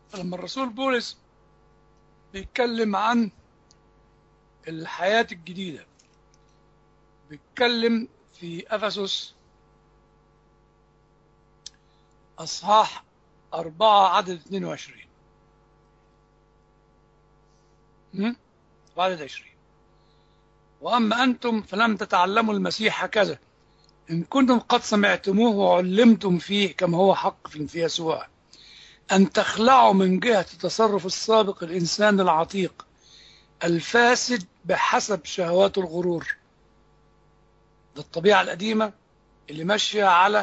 لما الرسول بولس بيتكلم عن الحياة الجديدة بيتكلم في أفسس أصحاح أربعة عدد 22 هم؟ عدد 20 وأما أنتم فلم تتعلموا المسيح هكذا إن كنتم قد سمعتموه وعلمتم فيه كما هو حق في يسوع أن تخلعوا من جهة التصرف السابق الإنسان العتيق الفاسد بحسب شهوات الغرور ده الطبيعة القديمة اللي ماشية على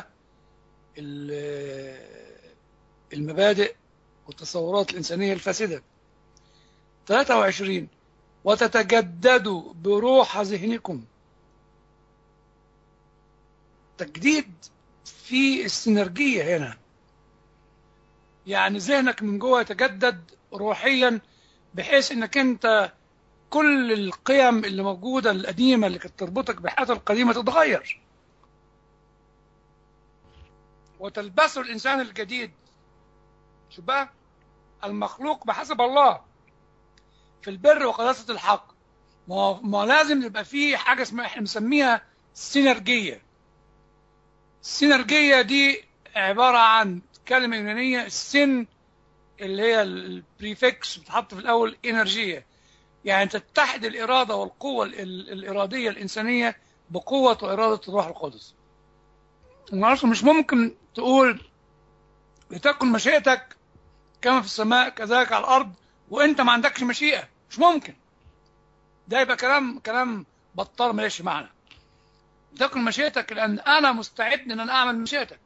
المبادئ والتصورات الإنسانية الفاسدة 23 وتتجددوا بروح ذهنكم تجديد في السينرجية هنا يعني ذهنك من جوه يتجدد روحيا بحيث انك انت كل القيم اللي موجودة القديمة اللي كانت تربطك بالحياة القديمة تتغير وتلبسه الإنسان الجديد شو بقى المخلوق بحسب الله في البر وقداسة الحق ما, ما لازم يبقى فيه حاجة اسمها احنا بنسميها سينرجية السينرجية دي عبارة عن كلمة يونانية السن اللي هي البريفكس بتحط في الأول إنرجية يعني تتحد الإرادة والقوة الإرادية الإنسانية بقوة وإرادة الروح القدس مش ممكن تقول لتكن مشيئتك كما في السماء كذلك على الأرض وأنت ما عندكش مشيئة مش ممكن ده يبقى كلام كلام بطال ماليش معنى تكن مشيئتك لأن أنا مستعد أن أنا أعمل مشيئتك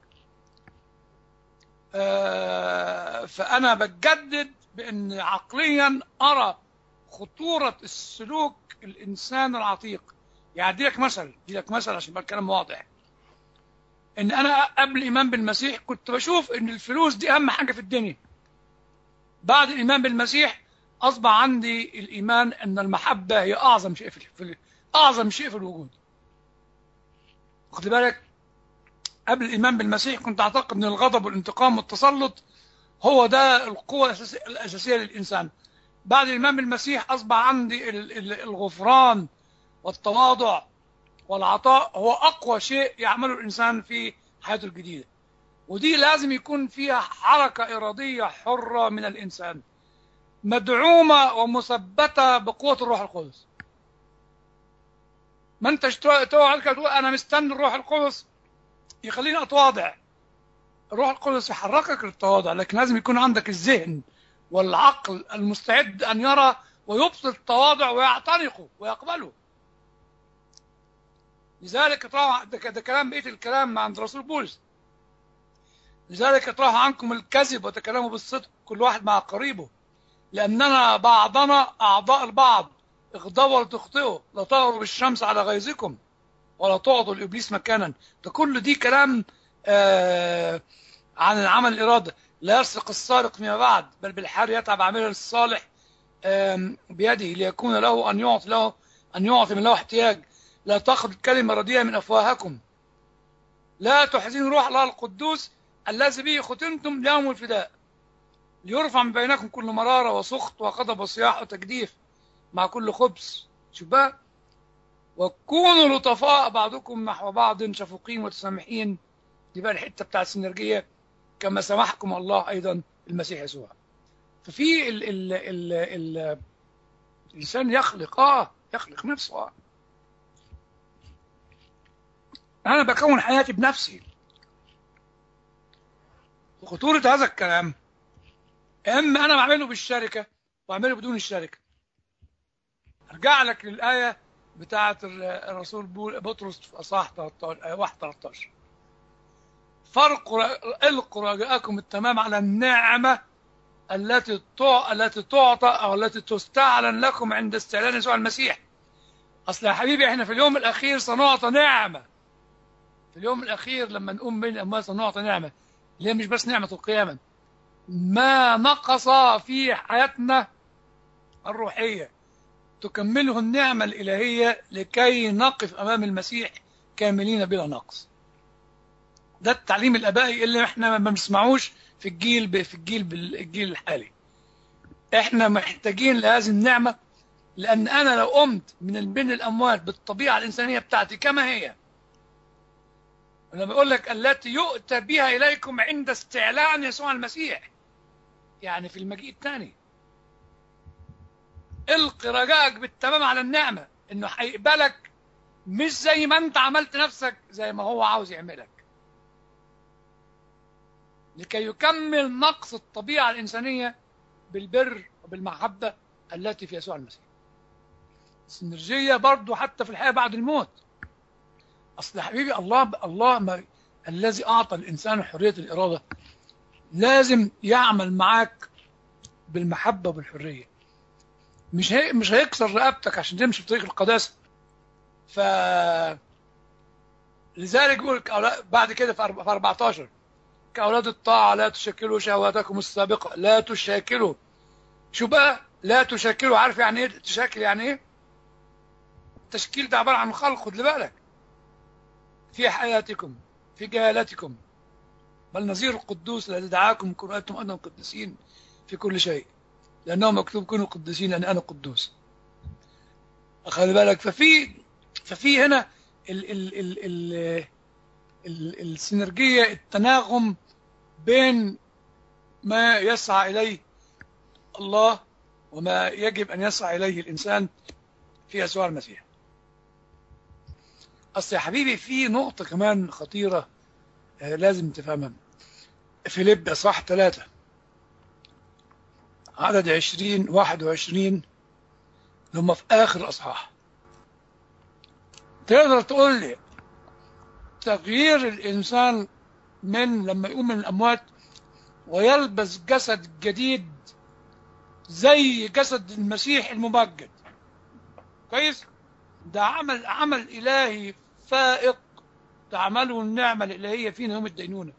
آه فأنا بتجدد بأن عقليا أرى خطورة السلوك الإنسان العتيق يعني دي لك مثل دي لك مثل عشان يبقى الكلام واضح ان انا قبل الايمان بالمسيح كنت بشوف ان الفلوس دي اهم حاجه في الدنيا بعد الايمان بالمسيح اصبح عندي الايمان ان المحبه هي اعظم شيء في اعظم شيء في الوجود واخد بالك قبل الايمان بالمسيح كنت اعتقد ان الغضب والانتقام والتسلط هو ده القوه الاساسيه للانسان بعد الايمان بالمسيح اصبح عندي الغفران والتواضع والعطاء هو أقوى شيء يعمله الإنسان في حياته الجديدة ودي لازم يكون فيها حركة إرادية حرة من الإنسان مدعومة ومثبتة بقوة الروح القدس ما انتش تقعد تقول أنا مستني الروح القدس يخليني أتواضع الروح القدس يحركك للتواضع لكن لازم يكون عندك الذهن والعقل المستعد أن يرى ويبطل التواضع ويعتنقه ويقبله لذلك اطرحوا ده, ده كلام بقيه الكلام عند رسول بولس لذلك اطرحوا عنكم الكذب وتكلموا بالصدق كل واحد مع قريبه لاننا بعضنا اعضاء البعض اغضبوا ولا تخطئوا لا تغروا بالشمس على غيظكم ولا تعطوا لابليس مكانا ده كل دي كلام آه عن العمل الاراده لا يسرق السارق فيما بعد بل بالحار يتعب عامله الصالح آه بيده ليكون له ان يعطي له ان يعطي من له احتياج لا تأخذ الكلمة رديئة من أفواهكم لا تحزن روح الله القدوس الذي به ختمتم يوم الفداء ليرفع من بينكم كل مرارة وسخط وغضب وصياح وتجديف مع كل خبز شوف بقى وكونوا لطفاء بعضكم نحو بعض شفوقين وتسامحين دي بقى الحتة بتاع السينرجية كما سمحكم الله أيضا المسيح يسوع ففي ال ال ال ال الإنسان يخلق آه يخلق نفسه آه أنا بكون حياتي بنفسي وخطورة هذا الكلام إما أنا بعمله بالشركة وأعمله بدون الشركة أرجع لك للآية بتاعة الرسول بطرس في أصحاح 13 1 13 فرق القوا رجاءكم التمام على النعمة التي التي تعطى أو التي تستعلن لكم عند استعلان يسوع المسيح أصل يا حبيبي إحنا في اليوم الأخير سنعطى نعمة في اليوم الأخير لما نقوم من الأموات سنعطى نعمة اللي هي مش بس نعمة القيامة ما نقص في حياتنا الروحية تكمله النعمة الإلهية لكي نقف أمام المسيح كاملين بلا نقص ده التعليم الابائي اللي احنا ما بنسمعوش في الجيل في الجيل بالجيل الحالي احنا محتاجين لهذه النعمه لان انا لو قمت من بين الاموات بالطبيعه الانسانيه بتاعتي كما هي لما بقول لك التي يؤتى بها اليكم عند استعلان يسوع المسيح يعني في المجيء الثاني القي رجائك بالتمام على النعمه انه هيقبلك مش زي ما انت عملت نفسك زي ما هو عاوز يعملك لكي يكمل نقص الطبيعه الانسانيه بالبر وبالمحبه التي في يسوع المسيح السنرجيه برضه حتى في الحياه بعد الموت اصل يا حبيبي الله الله ما الذي اعطى الانسان حريه الاراده لازم يعمل معاك بالمحبه وبالحريه مش هي مش هيكسر رقبتك عشان تمشي في طريق القداسه ف لذلك بيقول بعد كده في 14 كأولاد الطاعة لا تشكلوا شهواتكم السابقة لا تشاكلوا شو بقى لا تشاكلوا عارف يعني ايه تشاكل يعني ايه التشكيل ده عبارة عن خلق خد بالك في حياتكم في جهالتكم بل نظير القدوس الذي دعاكم كونوا أنتم أنتم قديسين في كل شيء لأنه مكتوب كونوا قديسين لأن أنا قدوس خلي بالك ففي ففي هنا ال ال ال ال ال السينرجية التناغم بين ما يسعى إليه الله وما يجب أن يسعى إليه الإنسان في يسوع المسيح أصل يا حبيبي في نقطة كمان خطيرة لازم تفهمها فيليب أصح ثلاثة عدد عشرين واحد وعشرين هم في آخر أصحاح تقدر تقول لي تغيير الإنسان من لما يقوم من الأموات ويلبس جسد جديد زي جسد المسيح الممجد كويس ده عمل عمل إلهي فائق تعمله النعمة الإلهية فينا يوم الدينونة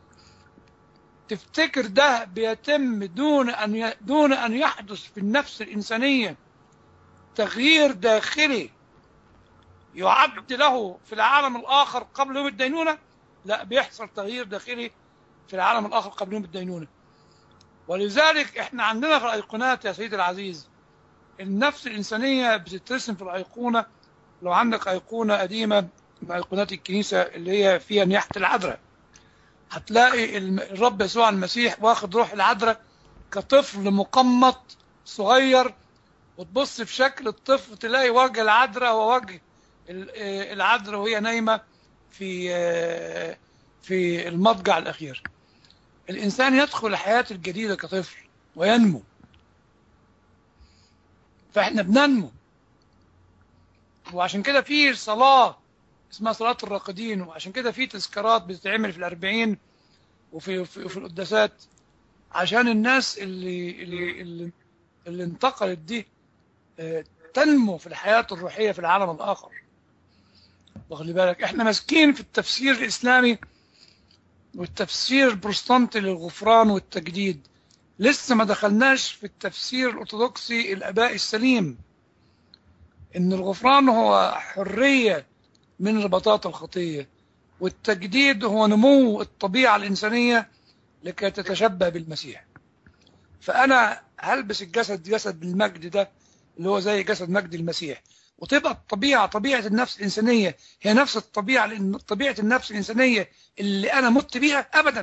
تفتكر ده بيتم دون أن ي... دون أن يحدث في النفس الإنسانية تغيير داخلي يعد له في العالم الآخر قبل يوم الدينونة لا بيحصل تغيير داخلي في العالم الآخر قبل يوم الدينونة ولذلك احنا عندنا في الأيقونات يا سيدي العزيز النفس الإنسانية بتترسم في الأيقونة لو عندك أيقونة قديمة من أيقونات الكنيسة اللي هي فيها نياحة العذراء هتلاقي الرب يسوع المسيح واخد روح العذراء كطفل مقمط صغير وتبص في شكل الطفل تلاقي وجه العذراء ووجه العذراء وهي نايمة في في المضجع الأخير الإنسان يدخل الحياة الجديدة كطفل وينمو فإحنا بننمو وعشان كده في صلاة اسمها صلاة الراقدين وعشان كده في تذكارات بتتعمل في الأربعين وفي في, في القداسات عشان الناس اللي اللي اللي, اللي انتقلت دي تنمو في الحياة الروحية في العالم الآخر واخد بالك احنا ماسكين في التفسير الإسلامي والتفسير البروتستانتي للغفران والتجديد لسه ما دخلناش في التفسير الأرثوذكسي الآباء السليم إن الغفران هو حرية من ربطات الخطية والتجديد هو نمو الطبيعة الإنسانية لكي تتشبه بالمسيح فأنا هلبس الجسد جسد المجد ده اللي هو زي جسد مجد المسيح وتبقى الطبيعة طبيعة النفس الإنسانية هي نفس الطبيعة طبيعة النفس الإنسانية اللي أنا مت بيها أبدا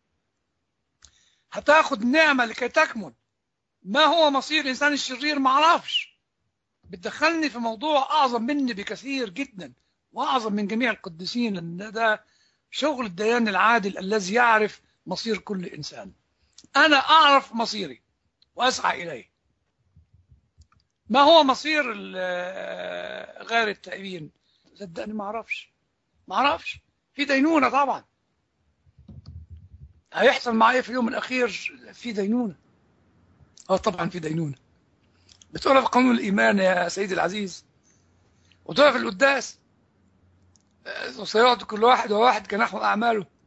هتاخد نعمة لكي تكمل ما هو مصير الإنسان الشرير ما اعرفش بتدخلني في موضوع أعظم مني بكثير جدا وأعظم من جميع القديسين لأن ده شغل الديان العادل الذي يعرف مصير كل إنسان أنا أعرف مصيري وأسعى إليه ما هو مصير غير التائبين صدقني ما أعرفش ما أعرفش في دينونة طبعا هيحصل معايا في اليوم الأخير في دينونة اه طبعا في دينونة بتقولها في قانون الإيمان يا سيدي العزيز وتقولها في القداس وسيعطي كل واحد وواحد كنحو أعماله